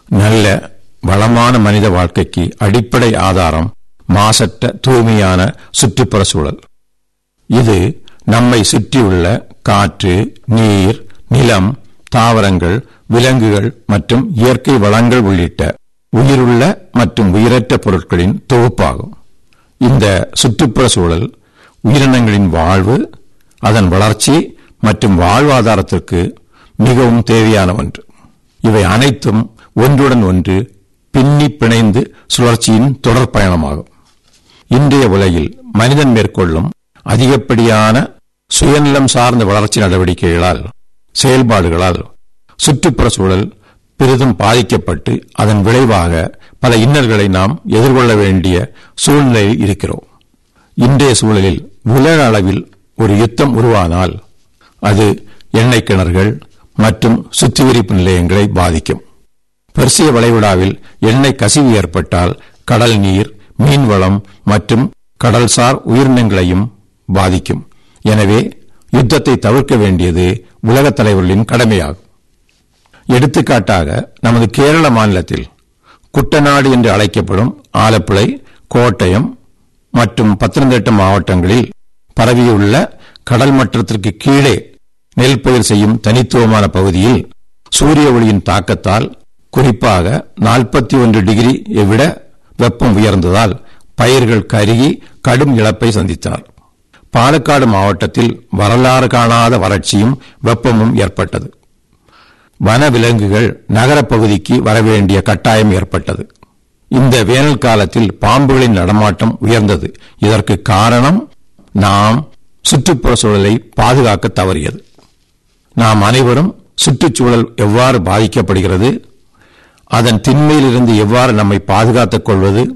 நல்ல வளமான மனித வாழ்க்கைக்கு அடிப்படை ஆதாரம் மாசற்ற தூய்மையான சுற்றுப்புற சூழல் இது நம்மை சுற்றியுள்ள காற்று நீர் நிலம் தாவரங்கள் விலங்குகள் மற்றும் இயற்கை வளங்கள் உள்ளிட்ட உயிருள்ள மற்றும் உயிரற்ற பொருட்களின் தொகுப்பாகும் இந்த சுற்றுப்புற சூழல் உயிரினங்களின் வாழ்வு அதன் வளர்ச்சி மற்றும் வாழ்வாதாரத்திற்கு மிகவும் தேவையான ஒன்று இவை அனைத்தும் ஒன்றுடன் ஒன்று பின்னி பிணைந்து சுழற்சியின் தொடர் பயணமாகும் இன்றைய உலகில் மனிதன் மேற்கொள்ளும் அதிகப்படியான சுயநலம் சார்ந்த வளர்ச்சி நடவடிக்கைகளால் செயல்பாடுகளால் சுற்றுப்புற சூழல் பெரிதும் பாதிக்கப்பட்டு அதன் விளைவாக பல இன்னல்களை நாம் எதிர்கொள்ள வேண்டிய சூழ்நிலையில் இருக்கிறோம் இன்றைய சூழலில் உலக அளவில் ஒரு யுத்தம் உருவானால் அது எண்ணெய் கிணறுகள் மற்றும் சுத்திகரிப்பு நிலையங்களை பாதிக்கும் பெர்சிய வளைகுடாவில் எண்ணெய் கசிவு ஏற்பட்டால் கடல் நீர் மீன்வளம் மற்றும் கடல்சார் உயிரினங்களையும் பாதிக்கும் எனவே யுத்தத்தை தவிர்க்க வேண்டியது உலகத் தலைவர்களின் கடமையாகும் எடுத்துக்காட்டாக நமது கேரள மாநிலத்தில் குட்டநாடு என்று அழைக்கப்படும் ஆலப்புழை கோட்டயம் மற்றும் பத்தனந்திட்ட மாவட்டங்களில் பரவியுள்ள கடல் மட்டத்திற்கு கீழே நெல் பயிர் செய்யும் தனித்துவமான பகுதியில் சூரிய ஒளியின் தாக்கத்தால் குறிப்பாக நாற்பத்தி ஒன்று டிகிரி விட வெப்பம் உயர்ந்ததால் பயிர்கள் கருகி கடும் இழப்பை சந்தித்தனர் பாலக்காடு மாவட்டத்தில் வரலாறு காணாத வறட்சியும் வெப்பமும் ஏற்பட்டது வன விலங்குகள் நகரப் பகுதிக்கு வரவேண்டிய கட்டாயம் ஏற்பட்டது இந்த வேனல் காலத்தில் பாம்புகளின் நடமாட்டம் உயர்ந்தது இதற்கு காரணம் நாம் சுற்றுப்புற சூழலை பாதுகாக்க தவறியது நாம் அனைவரும் சுற்றுச்சூழல் எவ்வாறு பாதிக்கப்படுகிறது அதன் திண்மையிலிருந்து எவ்வாறு நம்மை பாதுகாத்துக் கொள்வது